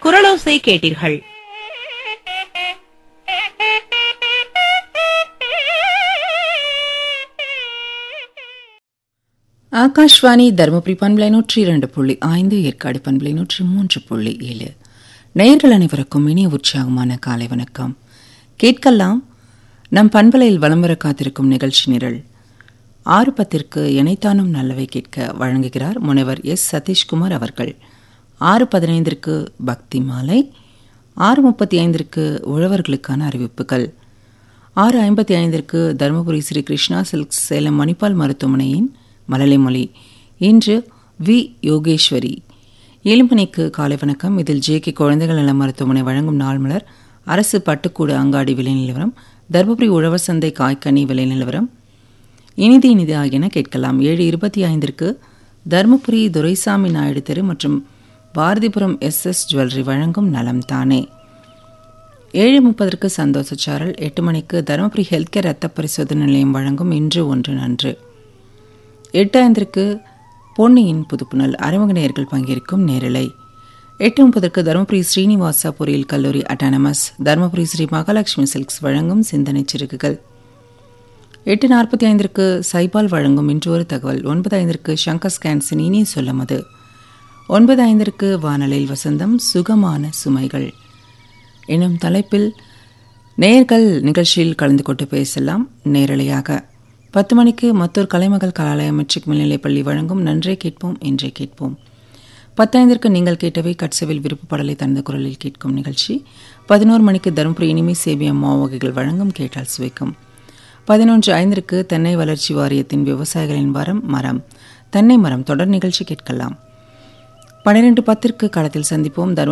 குரலோசை கேட்டீர்கள் ஆகாஷ்வாணி தருமபுரி பண்பலை நூற்றி இரண்டு புள்ளி ஐந்து ஏற்காடு பண்பலை நூற்றி மூன்று புள்ளி ஏழு நேயர்கள் அனைவருக்கும் இனிய உற்சாகமான காலை வணக்கம் கேட்கலாம் நம் பண்பலையில் வலம் வர காத்திருக்கும் நிகழ்ச்சி நிரல் ஆறு பத்திற்கு இணைத்தானும் நல்லவை கேட்க வழங்குகிறார் முனைவர் எஸ் சதீஷ்குமார் அவர்கள் ஆறு பதினைந்திற்கு பக்தி மாலை ஆறு முப்பத்தி ஐந்திற்கு உழவர்களுக்கான அறிவிப்புகள் ஆறு ஐம்பத்தி ஐந்திற்கு தருமபுரி ஸ்ரீ கிருஷ்ணா சில்க்ஸ் சேலம் மணிப்பால் மருத்துவமனையின் மழலைமொழி இன்று வி யோகேஸ்வரி ஏழு மணிக்கு காலை வணக்கம் இதில் ஜே கே குழந்தைகள் நல மருத்துவமனை வழங்கும் நாள் மலர் அரசு பட்டுக்கூடு அங்காடி விலை நிலவரம் தருமபுரி உழவர் சந்தை காய்கனி விலை நிலவரம் இனிது இனிது ஆகியன கேட்கலாம் ஏழு இருபத்தி ஐந்திற்கு தருமபுரி துரைசாமி நாயுடு தெரு மற்றும் பாரதிபுரம் எஸ் எஸ் ஜுவல்லரி வழங்கும் நலம் தானே ஏழு முப்பதற்கு சந்தோஷச்சாரல் எட்டு மணிக்கு தருமபுரி ஹெல்த் கேர் ரத்த பரிசோதனை நிலையம் வழங்கும் இன்று ஒன்று நன்று எட்டு ஐந்திற்கு பொன்னியின் புதுப்புணல் அறிமுக நேயர்கள் பங்கேற்கும் நேரலை எட்டு முப்பதற்கு தருமபுரி ஸ்ரீனிவாசா பொறியியல் கல்லூரி அட்டானமஸ் தருமபுரி ஸ்ரீ மகாலட்சுமி சில்க்ஸ் வழங்கும் சிந்தனை சிறுகுகள் எட்டு நாற்பத்தி ஐந்திற்கு சைபால் வழங்கும் இன்று ஒரு தகவல் ஒன்பது ஐந்திற்கு சங்கர் ஸ்கேன்ஸின் இனிய சொல்லமது ஒன்பது ஐந்திற்கு வானலில் வசந்தம் சுகமான சுமைகள் எனும் தலைப்பில் நேயர்கள் நிகழ்ச்சியில் கலந்து கொண்டு பேசலாம் நேரலையாக பத்து மணிக்கு மத்தூர் கலைமகள் கலாலய மெட்ரிக் மேல்நிலைப்பள்ளி வழங்கும் நன்றே கேட்போம் என்றே கேட்போம் பத்தைந்திற்கு நீங்கள் கேட்டவை கட்சவில் விருப்ப பாடலை தந்த குரலில் கேட்கும் நிகழ்ச்சி பதினோரு மணிக்கு தருமபுரி இனிமை சேபி அம்மா வகைகள் வழங்கும் கேட்டால் சுவைக்கும் பதினொன்று ஐந்திற்கு தென்னை வளர்ச்சி வாரியத்தின் விவசாயிகளின் வரம் மரம் தென்னை மரம் தொடர் நிகழ்ச்சி கேட்கலாம் பன்னிரெண்டு பத்திற்கு களத்தில் சந்திப்போம் தரும